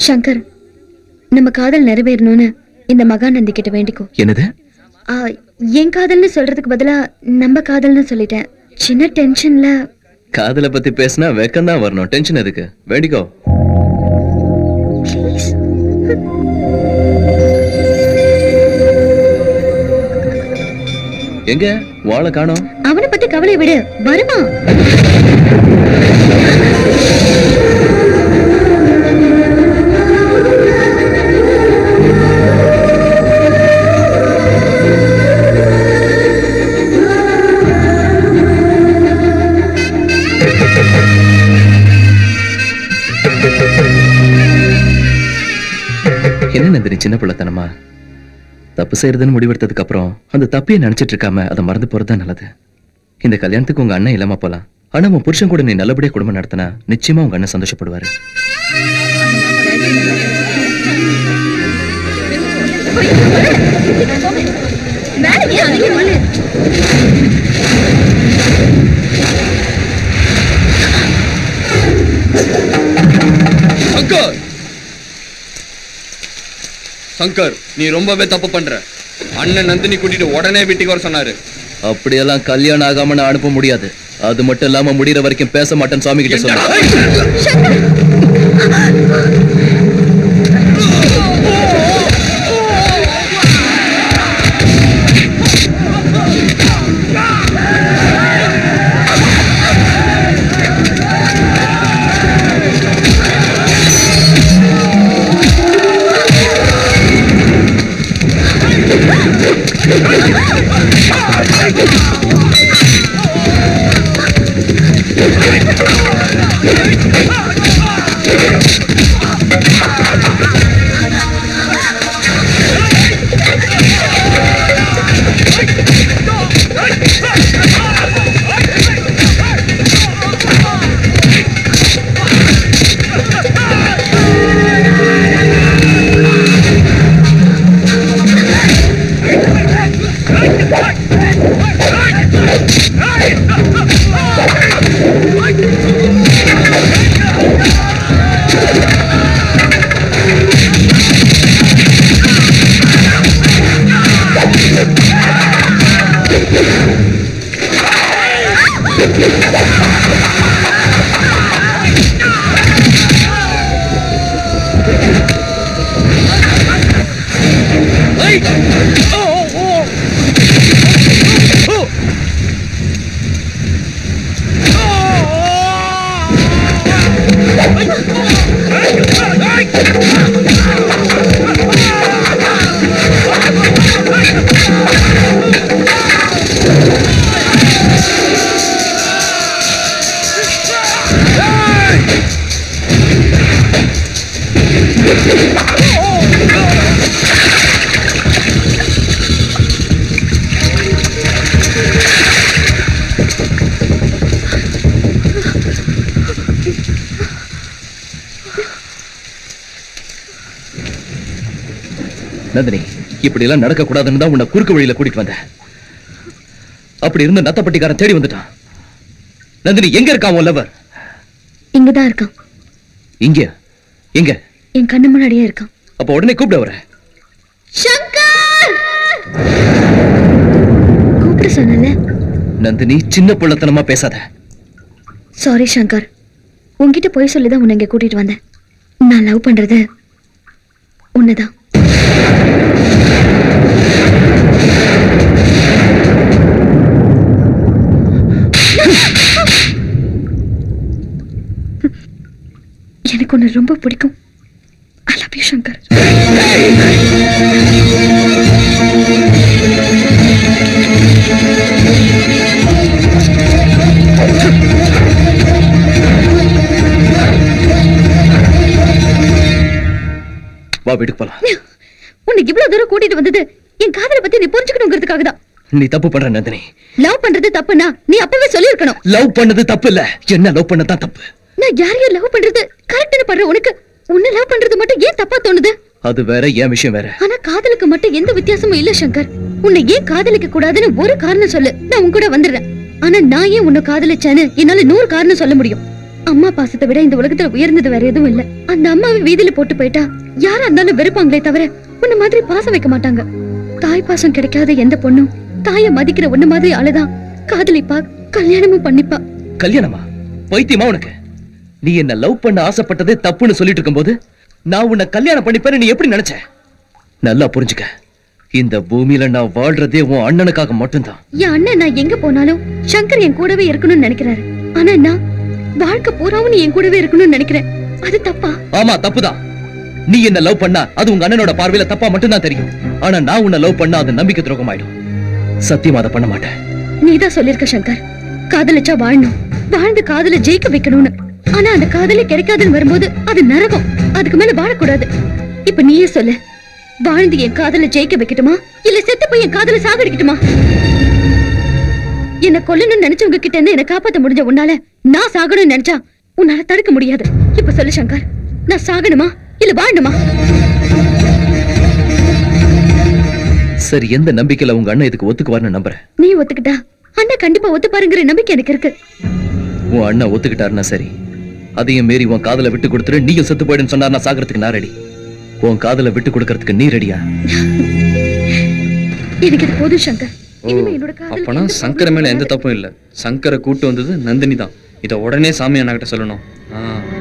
சங்கர் நம்ம காதல் நிறைவேறணும்னு இந்த மகாநந்தி கிட்ட வேண்டிக்கோ என்னது ஆ, என் காதல்னு சொல்றதுக்கு பதிலா நம்ம காதல்னு சொல்லிட்டேன் சின்ன டென்ஷன்ல காதலை பத்தி பேசினா வெக்கம் தான் வரணும் டென்ஷன் எதுக்கு வேண்டிக்கோ ப்ளீஸ் எங்க வாழை காணோம் அவனை பத்தி கவலை விடு வருவான் என்ன நந்தினி சின்ன பிள்ளைத்தனமா தப்பு செய்யறதுன்னு முடிவெடுத்ததுக்கு அப்புறம் அந்த தப்பையே நினைச்சிட்டு இருக்காம அதை மறந்து போறதுதான் நல்லது இந்த கல்யாணத்துக்கு உங்க அண்ணன் இல்லாம போலாம் ஆனா உன் புருஷன் கூட நீ நல்லபடியா குடும்பம் நடத்தினா நிச்சயமா உங்க அண்ணன் சந்தோஷப்படுவாரு சங்கர் சங்கர் நீ ரொம்பவே தப்பு பண்ற அண்ணன் நந்தினி கூட்டிட்டு உடனே வீட்டுக்கு வர சொன்னாரு அப்படியெல்லாம் கல்யாணம் ஆகாம நான் அனுப்ப முடியாது அது மட்டும் இல்லாம முடியற வரைக்கும் பேச மாட்டேன்னு சுவாமி கிட்ட சொன்னேன் நந்தினி இப்படி எல்லாம் நடக்க கூடாதுன்னு தான் உன்னை குறுக்கு வழியில கூட்டிட்டு வந்தேன் அப்படி இருந்த நத்தப்பட்டிக்காரன் தேடி வந்துட்டான் நந்தினி எங்க இருக்கான் உன் லவர் இங்கதான் இருக்கான் இங்க எங்க என் கண்ணு முன்னாடியே இருக்கான் அப்ப உடனே கூப்பிட வர சங்கர் கூப்பிட சொன்னல நந்தினி சின்ன பிள்ளைத்தனமா பேசாத சாரி சங்கர் உன்கிட்ட போய் சொல்லி தான் உன்னை இங்க கூட்டிட்டு வந்தேன் நான் லவ் பண்றது உன்னைதான் எனக்கு உன்னை ரொம்ப பிடிக்கும் ஐ லவ் யூ சங்கர் வா வீட்டுக்கு போலாம் உன்னை இவ்வளவு தூரம் கூட்டிட்டு வந்தது என் காதலை பத்தி நீ புரிஞ்சுக்கணுங்கிறதுக்காக தான் நீ தப்பு பண்ற நந்தினி லவ் பண்றது தப்புனா நீ அப்பவே சொல்லியிருக்கணும் லவ் பண்ணது தப்பு இல்ல என்ன லவ் பண்ணதான் தப்பு நான் யாரையும் லவ் பண்றது கரெக்ட்னு பண்ற உனக்கு உன்னை லவ் பண்றது மட்டும் ஏன் தப்பா தோணுது அது வேற என் விஷயம் வேற ஆனா காதலுக்கு மட்டும் எந்த வித்தியாசமும் இல்ல சங்கர் உன்னை ஏன் காதலிக்க கூடாதுன்னு ஒரு காரணம் சொல்லு நான் உன் கூட வந்துடுறேன் ஆனா நான் ஏன் உன்னை காதலிச்சேன்னு என்னால நூறு காரணம் சொல்ல முடியும் அம்மா பாசத்தை விட இந்த உலகத்துல உயர்ந்தது வேற எதுவும் இல்ல அந்த அம்மாவை வீதியில போட்டு போயிட்டா யாரா இருந்தாலும் வெறுப்பாங்களே தவிர உன்ன மாதிரி பாசம் வைக்க மாட்டாங்க தாய் பாசம் கிடைக்காத எந்த பொண்ணும் தாய மதிக்கிற உன்ன மாதிரி ஆளுதான் காதலிப்பா கல்யாணமும் பண்ணிப்பா கல்யாணமா பைத்தியமா உனக்கு நீ என்ன லவ் பண்ண ஆசைப்பட்டதே தப்புன்னு சொல்லிட்டு இருக்கும்போது நான் உன்னை கல்யாணம் பண்ணிப்பேன்னு நீ எப்படி நினைச்ச நல்லா புரிஞ்சுக்க இந்த பூமியில நான் வாழ்றதே உன் அண்ணனுக்காக மட்டும்தான் என் அண்ணன் நான் எங்க போனாலும் சங்கர் என் கூடவே இருக்கணும்னு நினைக்கிறாரு ஆனா நான் வாழ்க்கை பூராவும் நீ என் கூடவே இருக்கணும்னு நினைக்கிறேன் அது தப்பா ஆமா தப்புதான் நீ என்ன லவ் பண்ணா அது உங்க அண்ணனோட பார்வையில தப்பா மட்டும்தான் தெரியும் ஆனா நான் உன்னை லவ் பண்ணா அது நம்பிக்கை துரோகம் ஆயிடும் சத்தியமா அதை பண்ண மாட்டேன் நீதான் சொல்லிருக்க சங்கர் காதலிச்சா வாழணும் வாழ்ந்து காதல ஜெயிக்க வைக்கணும்னு ஆனா அந்த காதலே கிடைக்காதுன்னு வரும்போது அது நரகம் அதுக்கு மேல வாழக்கூடாது இப்ப நீயே சொல்லு வாழ்ந்து என் காதல ஜெயிக்க வைக்கட்டுமா இல்ல செத்து போய் என் காதல சாகடிக்கட்டுமா என்ன கொல்லணும்னு நினைச்சவங்க கிட்ட இருந்து என்ன காப்பாத்த முடிஞ்ச உன்னால நான் சாகணும்னு நினைச்சா உன்னால தடுக்க முடியாது இப்ப சொல்லு சங்கர் நான் சாகணுமா இல்ல வாழணுமா சரி எந்த நம்பிக்கையில உங்க அண்ணன் இதுக்கு ஒத்துக்குவார்னு நம்புறேன் நீ ஒத்துக்கிட்டா அண்ணன் கண்டிப்பா ஒத்துப்பாருங்கிற நம்பிக்கை எனக்கு இருக்கு உன் அண்ணன் ஒத்துக்கிட்டாருன்னா சரி அதையும் மீறி உன் காதலை விட்டு கொடுத்துரு நீயும் செத்து போயிடுன்னு சொன்னா நான் சாகிறதுக்கு நான் ரெடி உன் காதலை விட்டு கொடுக்கறதுக்கு நீ ரெடியா எனக்கு இது போதும் சங்கர் ஓ இனிமே என்னோட காதலுக்கு அப்பனா எந்த சங்கர மேல எந்த ப்ராப்ளமும் தப்பும் இல்ல சங்கரை கூட்டு வந்தது நந்தினி தான் இதை உடனே சாமி அண்ணா கிட்ட சொல்லணும் ஆ